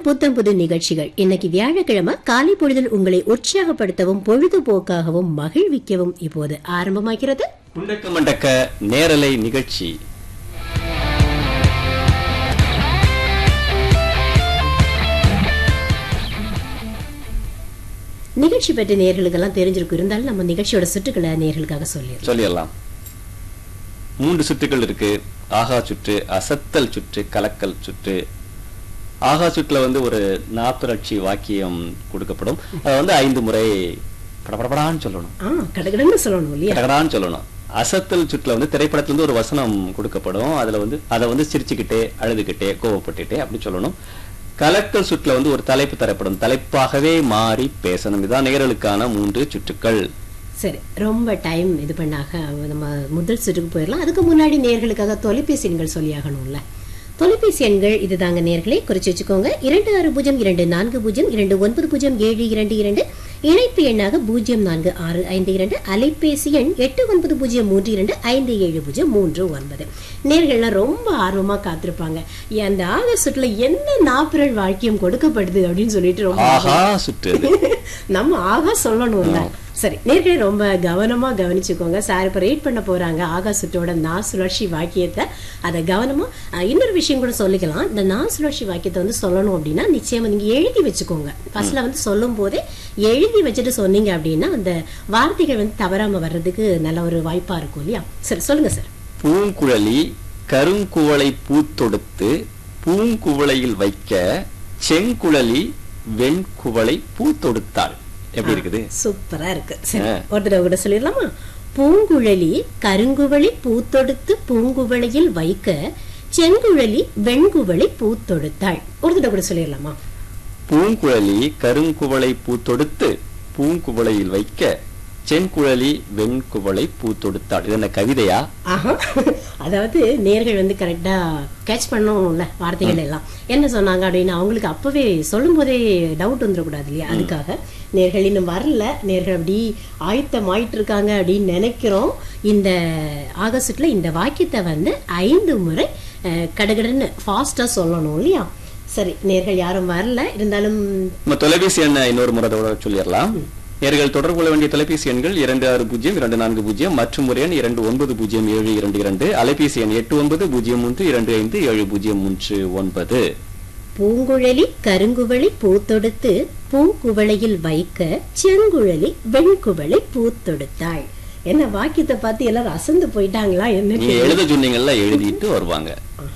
புத்தம் புது நிகழ்ச்சிகள் இன்னைக்கு வியாழக்கிழமை காலை பொழுதில் உங்களை உற்சாகப்படுத்தவும் பொழுதுபோக்காகவும் மகிழ்விக்கவும் இப்போது ஆரம்பமாகிறது குண்டக்க மண்டக்க நேரலை நிகழ்ச்சி நிகழ்ச்சி பற்றி நேர்களுக்கெல்லாம் தெரிஞ்சிருக்கும் இருந்தாலும் நம்ம நிகழ்ச்சியோட சுற்றுக்களை நேர்களுக்காக சொல்லிடுறோம் சொல்லிடலாம் மூன்று சுற்றுகள் இருக்கு ஆகா சுற்று அசத்தல் சுற்று கலக்கல் சுற்று ஆகா சுற்றுல வந்து ஒரு நாற்பரட்சி வாக்கியம் கொடுக்கப்படும் அதை வந்து ஐந்து முறை படபடபடான்னு சொல்லணும் ஆ கடகடன்னு சொல்லணும் இல்லையா கடகடான்னு சொல்லணும் அசத்தல் சுற்றுல வந்து திரைப்படத்துல இருந்து ஒரு வசனம் கொடுக்கப்படும் அதுல வந்து அதை வந்து சிரிச்சுக்கிட்டே அழுதுகிட்டே கோவப்பட்டுட்டே அப்படி சொல்லணும் கலக்கல் சுற்றுல வந்து ஒரு தலைப்பு தரப்படும் தலைப்பாகவே மாறி பேசணும் இதுதான் நேரலுக்கான மூன்று சுற்றுக்கள் சரி ரொம்ப டைம் இது பண்ணாக நம்ம முதல் சுற்றுக்கு போயிடலாம் அதுக்கு முன்னாடி நேர்களுக்காக தொலைபேசி எண்கள் சொல்லியாகணும்ல தொலைபேசி எண்கள் இதுதாங்க நேர்களை குறிச்சு வச்சுக்கோங்க இரண்டு ஆறு பூஜ்ஜியம் இரண்டு நான்கு பூஜ்ஜியம் இரண்டு ஒன்பது பூஜ்ஜியம் ஏழு இரண்டு இரண்டு இணைப்பு எண்ணாக பூஜ்ஜியம் நான்கு ஆறு ஐந்து இரண்டு அலைபேசி எண் எட்டு ஒன்பது பூஜ்ஜியம் மூன்று இரண்டு ஐந்து ஏழு பூஜ்ஜியம் மூன்று ஒன்பது நேர்கள்லாம் ரொம்ப ஆர்வமா காத்திருப்பாங்க அந்த ஆகஸ்ட்ல என்ன நாப்பிரல் வாக்கியம் கொடுக்கப்படுது அப்படின்னு சொல்லிட்டு ரொம்ப ஆஹா சுற்று அது. நம்ம ஆகா சொல்லணும்ல சரி நேர்களே ரொம்ப கவனமா கவனிச்சுக்கோங்க சார் இப்ப ரேட் பண்ண போறாங்க ஆகா சுற்றோட நா சுழற்சி வாக்கியத்தை அதை கவனமா அஹ், இன்னொரு விஷயம் கூட சொல்லிக்கலாம் இந்த நா சுழற்சி வாக்கியத்தை வந்து சொல்லணும் அப்படின்னா நிச்சயமா நீங்க எழுதி வச்சுக்கோங்க ஃபர்ஸ்ட்ல வந்து சொல்லும் போதே எழுதி வச்சுட்டு சொன்னீங்க அப்படின்னா அந்த வார்த்தைகள் வந்து தவறாம வர்றதுக்கு நல்ல ஒரு வாய்ப்பா இருக்கும் இல்லையா சரி சொல்லுங்க சார் பூங்குழலி கருங்குவளை பூத்தொடுத்து பூங்குவளையில் வைக்க செங்குழலி வெண்குவளை பூத்தொடுத்தாள் எப்படி இருக்குது சூப்பரா இருக்கு சரி ஆ. ஒரு தடவை கூட சொல்லிடலாமா பூங்குழலி கருங்குவளி பூத்தொடுத்து பூங்குவளையில் வைக்க செங்குழலி வெண்குவளி பூத்தொடுத்தாள் ஒரு தடவை கூட சொல்லிடலாமா பூங்குழலி கருங்குவளை பூத்தொடுத்து பூங்குவளையில் வைக்க செங்குழலி வெண்குவளை பூத்தொடுத்தாள் இது என்ன கவிதையா ஆஹா அதாவது நேர்கள் வந்து கரெக்டா கேட்ச் பண்ணணும்ல வார்த்தைகள் எல்லாம் என்ன சொன்னாங்க அப்படின்னு அவங்களுக்கு அப்பவே சொல்லும் போதே டவுட் வந்துடக்கூடாது இல்லையா அதுக்காக நேர்கள் இன்னும் வரல நேர்கள் அப்படி ஆயத்தமாயிட்டு இருக்காங்க அப்படின்னு நினைக்கிறோம் இந்த ஆகஸ்ட்ல இந்த வாக்கியத்தை வந்து ஐந்து முறை அஹ், கடகடன்னு ஃபாஸ்டா சொல்லணும் இல்லையா சரி நேர்கள் யாரும் வரல இருந்தாலும் நம்ம தொலைபேசி எண்ணை இன்னொரு முறை அதோட சொல்லிடலாம் நேர்கள் தொடர்பு கொள்ள வேண்டிய தொலைபேசி எண்கள் இரண்டு ஆறு பூஜ்ஜியம் இரண்டு நான்கு பூஜ்ஜியம் மற்றும் ஒரு எண் இரண்டு ஒன்பது பூஜ்ஜியம் ஏழு இரண்டு இரண்டு அலைபேசி எண் எட்டு ஒன்பது பூஜ்ஜியம் மூன்று இரண்டு ஐந்து ஏழு பூஜ்ஜியம் மூன்று ஒன்பது பூங்குழலி கருங்குவளி பூத்தொடுத்து பூங்குவளையில் வைக்க செங்குழலி வெண்குவளை பூத்தொடுத்தாள் என்ன வாக்கியத்தை பார்த்து எல்லாரும் அசந்து போயிட்டாங்களா என்ன நீங்க எழுத சொன்னீங்கல்ல எழுதிட்டு வருவாங்க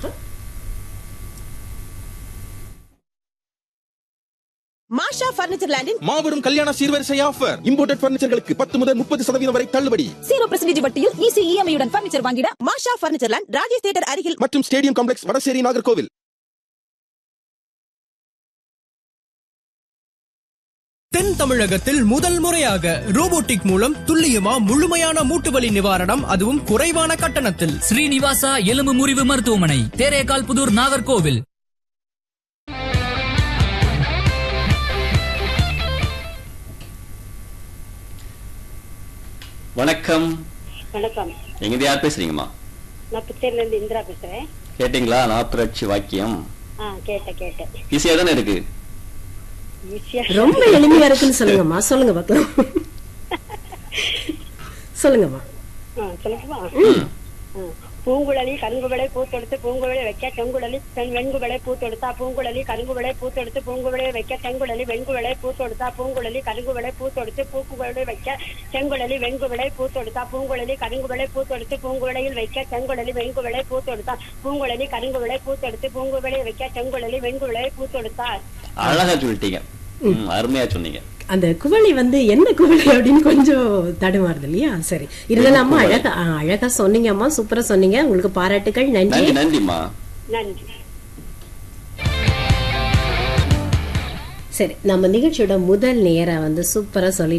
மாஷா பர்னிச்சர் லேண்டின் மாபெரும் கல்யாண சீர்வரிசை ஆஃபர் இம்போர்ட்டட் பர்னிச்சர்களுக்கு பத்து முதல் முப்பது சதவீதம் வரை தள்ளுபடி ஜீரோ பர்சன்டேஜ் வட்டியில் ஈஸி இஎம்ஐயுடன் பர்னிச்சர் வாங்கிட Masha furniture land Rajesh theatre அருகில் மற்றும் ஸ்டேடியம் காம்ப்ளெக்ஸ் வடசேரி நாகர்கோவில் தென் தமிழகத்தில் முதல் முறையாக ரோபோட்டிக் மூலம் துல்லியமா முழுமையான மூட்டுவலி நிவாரணம் அதுவும் குறைவான கட்டணத்தில் ஸ்ரீனிவாசா எலும்பு முறிவு மருத்துவமனை தேரேகால் புதூர் நாகர்கோவில் வணக்கம் வணக்கம் எங்க யார் பேசுறீங்கம்மா நான் புத்தேர்ல இருந்து இந்திரா பேசுறேன் கேட்டீங்களா நாப்புரட்சி வாக்கியம் ஆ கேட்டேன் கேட்டேன் ஈஸியா தானே இருக்கு ஈஸியா ரொம்ப எளிமையா இருக்குன்னு சொல்லுங்கம்மா சொல்லுங்க பார்க்கலாம் சொல்லுங்கம்மா ஆ, சொல்லட்டுமா ஆ. பூங்குழலி கருங்குவளை பூத்தொடுத்து பூங்குழலி வைக்க செங்குழலி பெண் வெண்குவளை பூத்தொடுத்தா பூங்குழலி கருங்குவளை பூத்தொடுத்து பூங்குவளை வைக்க செங்குழலி வெண்குவளை பூத்தொடுத்தா பூங்குழலி கருங்குவளை பூத்தொடுத்து பூக்குவளை வைக்க செங்குழலி வெண்குவளை பூத்தொடுத்தா பூங்குழலி கருங்குவளை பூத்தொடுத்து பூங்குவளையில் வைக்க செங்குழலி வெண்குவளை பூத்தொடுத்தா பூங்குழலி கருங்குவளை பூத்தொடுத்து பூங்குவளை வைக்க செங்குழலி வெண்குவளை பூத்தொடுத்தார் அழகா சொல்லிட்டீங்க ம், அருமையா சொன்னீங்க அந்த குவளை வந்து என்ன குவளை அப்படின்னு கொஞ்சம் தடுமாறுது இல்லையா சரி இருந்தாலும் அம்மா அழகா ஆ, அழகா சொன்னீங்க அம்மா சூப்பரா சொன்னீங்க உங்களுக்கு பாராட்டுகள் நன்றி நன்றி நன்றிம்மா நன்றி சரி நம்ம நிகழ்ச்சியோட முதல் நேரா வந்து சூப்பரா சொல்லி